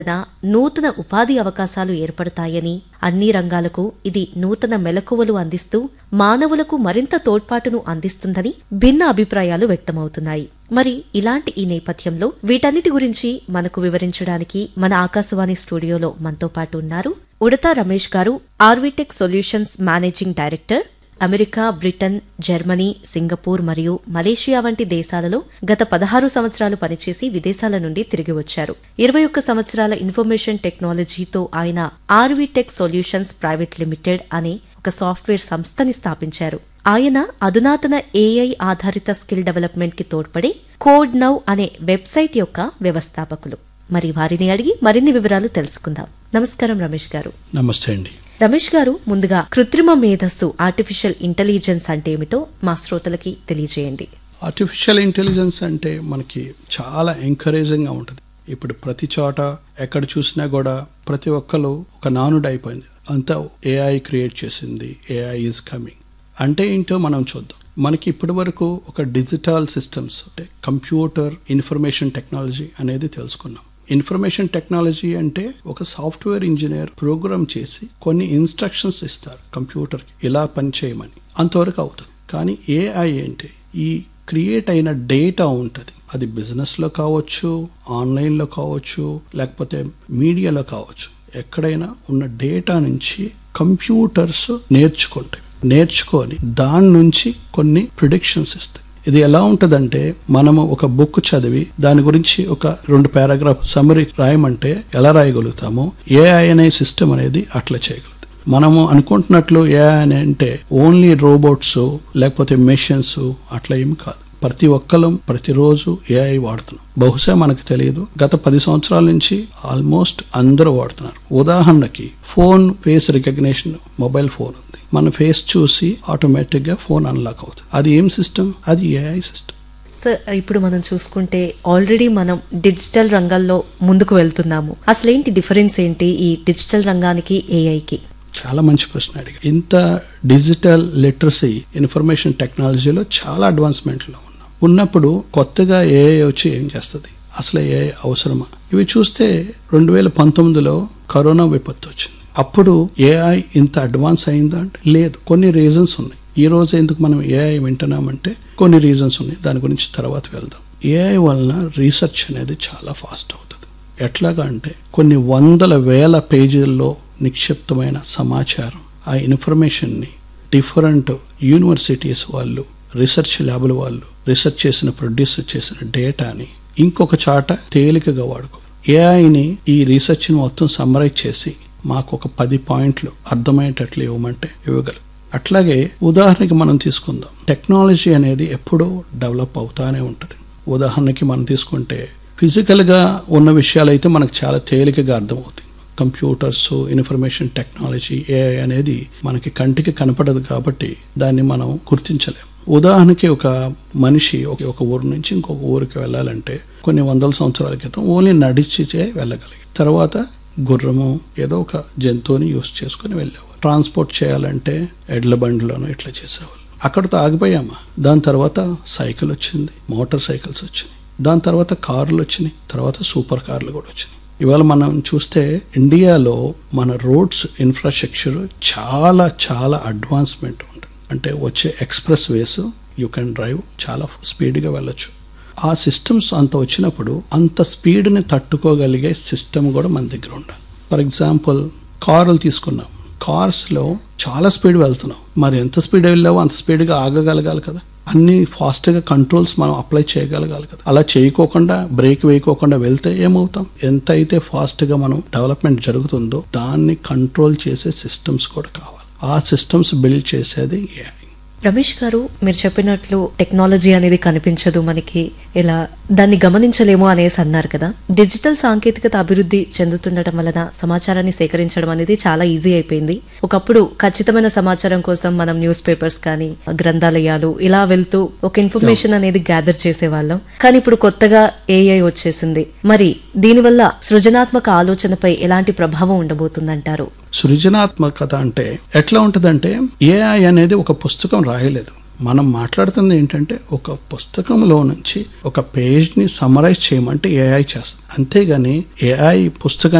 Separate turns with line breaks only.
వలన నూతన ఉపాధి అవకాశాలు ఏర్పడతాయని అన్ని రంగాలకు ఇది నూతన మెలకువలు అందిస్తూ మానవులకు మరింత తోడ్పాటును అందిస్తుందని భిన్న అభిప్రాయాలు వ్యక్తమవుతున్నాయి మరి ఇలాంటి ఈ నేపథ్యంలో వీటన్నిటి గురించి మనకు వివరించడానికి మన ఆకాశవాణి స్టూడియోలో మనతో పాటు ఉన్నారు ఉడతా రమేష్ గారు Arvitech solutions managing director America Britain Germany Singapore మరియు మలేషియా వంటి దేశాలలో గత పదహారు సంవత్సరాలు పనిచేసి విదేశాల నుండి తిరిగి వచ్చారు ఇరవై ఒక్క సంవత్సరాల ఇన్ఫర్మేషన్ టెక్నాలజీతో ఆయన ఆర్వీటెక్ సొల్యూషన్స్ ప్రైవేట్ లిమిటెడ్ అనే ఒక సాఫ్ట్వేర్ సంస్థని స్థాపించారు ఆయన అధునాతన ఏఐ ఆధారిత స్కిల్ డెవలప్మెంట్ కి తోడ్పడే కోడ్ నౌ అనే వెబ్సైట్ యొక్క వ్యవస్థాపకులు మరి వారిని అడిగి మరిన్ని వివరాలు తెలుసుకుందాం నమస్కారం రమేష్ గారు
నమస్తే అండి
రమేష్ గారు ముందుగా కృత్రిమ మేధస్సు ఆర్టిఫిషియల్ ఇంటెలిజెన్స్ అంటే ఏమిటో మా శ్రోతలకి తెలియజేయండి
ఆర్టిఫిషియల్ ఇంటెలిజెన్స్ అంటే మనకి చాలా ఎంకరేజింగ్గా ఉంటుంది ఇప్పుడు ప్రతి చోట ఎక్కడ చూసినా కూడా ప్రతి ఒక్కరు ఒక నానుడు అయిపోయింది అంతా ఏఐ క్రియేట్ చేసింది ఏఐ ఈజ్ కమింగ్ అంటే ఏంటో మనం చూద్దాం మనకి ఇప్పటి వరకు ఒక డిజిటల్ సిస్టమ్స్ అంటే కంప్యూటర్ ఇన్ఫర్మేషన్ టెక్నాలజీ అనేది తెలుసుకున్నాం ఇన్ఫర్మేషన్ టెక్నాలజీ అంటే ఒక సాఫ్ట్వేర్ ఇంజనీర్ ప్రోగ్రామ్ చేసి కొన్ని ఇన్స్ట్రక్షన్స్ ఇస్తారు కంప్యూటర్కి ఇలా పని చేయమని అంతవరకు అవుతుంది కానీ ఏఐ ఏంటి ఈ క్రియేట్ అయిన డేటా ఉంటుంది అది బిజినెస్లో కావచ్చు ఆన్లైన్లో కావచ్చు లేకపోతే మీడియాలో కావచ్చు ఎక్కడైనా ఉన్న డేటా నుంచి కంప్యూటర్స్ నేర్చుకుంటాయి నేర్చుకొని దాని నుంచి కొన్ని ప్రిడిక్షన్స్ ఇస్తాయి ఇది ఎలా ఉంటదంటే మనము ఒక బుక్ చదివి దాని గురించి ఒక రెండు పారాగ్రాఫ్ సమరీ రాయమంటే ఎలా రాయగలుగుతామో ఏఐ అనే సిస్టమ్ అనేది అట్లా చేయగలుగుతాం మనము అనుకుంటున్నట్లు ఏఐ అని అంటే ఓన్లీ రోబోట్స్ లేకపోతే మెషిన్స్ అట్లా ఏమి కాదు ప్రతి ఒక్కరం ప్రతిరోజు ఏఐ వాడుతున్నాం బహుశా మనకు తెలియదు గత పది సంవత్సరాల నుంచి ఆల్మోస్ట్ అందరూ వాడుతున్నారు ఉదాహరణకి phone face recognition mobile phone ఉంది మన ఫేస్ చూసి ఆటోమేటిక్ గా ఫోన్ అన్లాక్ అవుతుంది అది ఏం సిస్టమ్ అది ఏఐ సిస్టమ్
సార్ ఇప్పుడు మనం చూసుకుంటే ఆల్రెడీ మనం డిజిటల్ రంగాల్లో ముందుకు వెళ్తున్నాము అసలు ఏంటి డిఫరెన్స్ ఏంటి ఈ డిజిటల్ రంగానికి ఏఐకి
చాలా మంచి ప్రశ్న అడిగా ఇంత డిజిటల్ లిటరసీ ఇన్ఫర్మేషన్ టెక్నాలజీలో చాలా అడ్వాన్స్మెంట్లో ఉన్నాం ఉన్నప్పుడు కొత్తగా ఏఐ వచ్చి ఏం చేస్తుంది అసలు ఏఐ అవసరమా ఇవి చూస్తే రెండు వేల పంతొమ్మిదిలో కరోనా విపత్తు వచ్చింది అప్పుడు ఏఐ ఇంత అడ్వాన్స్ అయిందా అంటే లేదు కొన్ని రీజన్స్ ఉన్నాయి ఈ రోజు ఎందుకు మనం ఏఐ వింటున్నామంటే కొన్ని రీజన్స్ ఉన్నాయి దాని గురించి తర్వాత వెళ్దాం ఏఐ వలన రీసెర్చ్ అనేది చాలా ఫాస్ట్ అవుతుంది ఎట్లాగా అంటే కొన్ని వందల వేల పేజీల్లో నిక్షిప్తమైన సమాచారం ఆ ఇన్ఫర్మేషన్ని డిఫరెంట్ యూనివర్సిటీస్ వాళ్ళు రీసెర్చ్ ల్యాబుల వాళ్ళు రీసెర్చ్ చేసిన ప్రొడ్యూస్ చేసిన డేటాని ఇంకొక చాట తేలికగా వాడుకో ఏఐని ఈ రీసెర్చ్ని మొత్తం సమ్మరైజ్ చేసి మాకు ఒక పది పాయింట్లు అర్థమయ్యేటట్లు ఇవ్వమంటే ఇవ్వగలరు అట్లాగే ఉదాహరణకి మనం తీసుకుందాం టెక్నాలజీ అనేది ఎప్పుడూ డెవలప్ అవుతానే ఉంటుంది ఉదాహరణకి మనం తీసుకుంటే ఫిజికల్గా ఉన్న విషయాలు అయితే మనకు చాలా తేలికగా అర్థమవుతాయి కంప్యూటర్స్ ఇన్ఫర్మేషన్ టెక్నాలజీ ఏఐ అనేది మనకి కంటికి కనపడదు కాబట్టి దాన్ని మనం గుర్తించలేం ఉదాహరణకి ఒక మనిషి ఒక ఒక ఊరు నుంచి ఇంకొక ఊరికి వెళ్ళాలంటే కొన్ని వందల సంవత్సరాల క్రితం ఓన్లీ నడిచితే వెళ్ళగలిగి తర్వాత గుర్రము ఏదో ఒక జంతువుని యూస్ చేసుకుని వెళ్ళేవారు ట్రాన్స్పోర్ట్ చేయాలంటే ఎడ్ల బండిలోనూ ఇట్లా చేసేవాళ్ళు అక్కడితో ఆగిపోయామా దాని తర్వాత సైకిల్ వచ్చింది మోటార్ సైకిల్స్ వచ్చినాయి దాని తర్వాత కార్లు వచ్చినాయి తర్వాత సూపర్ కార్లు కూడా వచ్చినాయి ఇవాళ మనం చూస్తే ఇండియాలో మన రోడ్స్ ఇన్ఫ్రాస్ట్రక్చర్ చాలా చాలా అడ్వాన్స్మెంట్ ఉంటుంది అంటే వచ్చే express ways you can drive చాలా స్పీడ్గా వెళ్ళొచ్చు ఆ సిస్టమ్స్ అంత వచ్చినప్పుడు అంత స్పీడ్ని తట్టుకోగలిగే సిస్టమ్ కూడా మన దగ్గర ఉండాలి ఫర్ ఎగ్జాంపుల్ కార్లు తీసుకున్నాం కార్స్లో చాలా స్పీడ్ వెళ్తున్నాం మరి ఎంత స్పీడ్ వెళ్ళావో అంత స్పీడ్గా ఆగగలగాలి కదా అన్ని ఫాస్ట్గా కంట్రోల్స్ మనం అప్లై చేయగలగాలి కదా అలా చేయకోకుండా బ్రేక్ వేయకోకుండా వెళ్తే ఏమవుతాం ఎంత అయితే ఫాస్ట్గా మనం డెవలప్మెంట్ జరుగుతుందో దాన్ని కంట్రోల్ చేసే సిస్టమ్స్ కూడా కావాలి ఆ సిస్టమ్స్ బిల్డ్ చేసేది ఏఐ
రమేష్ గారు మీరు చెప్పినట్లు టెక్నాలజీ అనేది కనిపించదు మనకి ఇలా దాన్ని గమనించలేము అనేసి అన్నారు కదా డిజిటల్ సాంకేతికత అభివృద్ధి చెందుతుండటం వలన సమాచారాన్ని సేకరించడం అనేది చాలా ఈజీ అయిపోయింది ఒకప్పుడు ఖచ్చితమైన సమాచారం కోసం మనం న్యూస్ పేపర్స్ కానీ గ్రంథాలయాలు ఇలా వెళ్తూ ఒక ఇన్ఫర్మేషన్ అనేది గ్యాదర్ చేసేవాళ్ళం కానీ ఇప్పుడు కొత్తగా ఏఐ వచ్చేసింది మరి దీనివల్ల సృజనాత్మక ఆలోచనపై ఎలాంటి ప్రభావం ఉండబోతుందంటారు
సృజనాత్మకత అంటే ఎట్లా ఉంటుందంటే ఏఐ అనేది ఒక పుస్తకం రాయలేదు మనం మాట్లాడుతుంది ఏంటంటే ఒక పుస్తకంలో నుంచి ఒక పేజ్ని సమరైజ్ చేయమంటే ఏఐ చేస్తుంది అంతేగాని ఏఐ పుస్తకాన్ని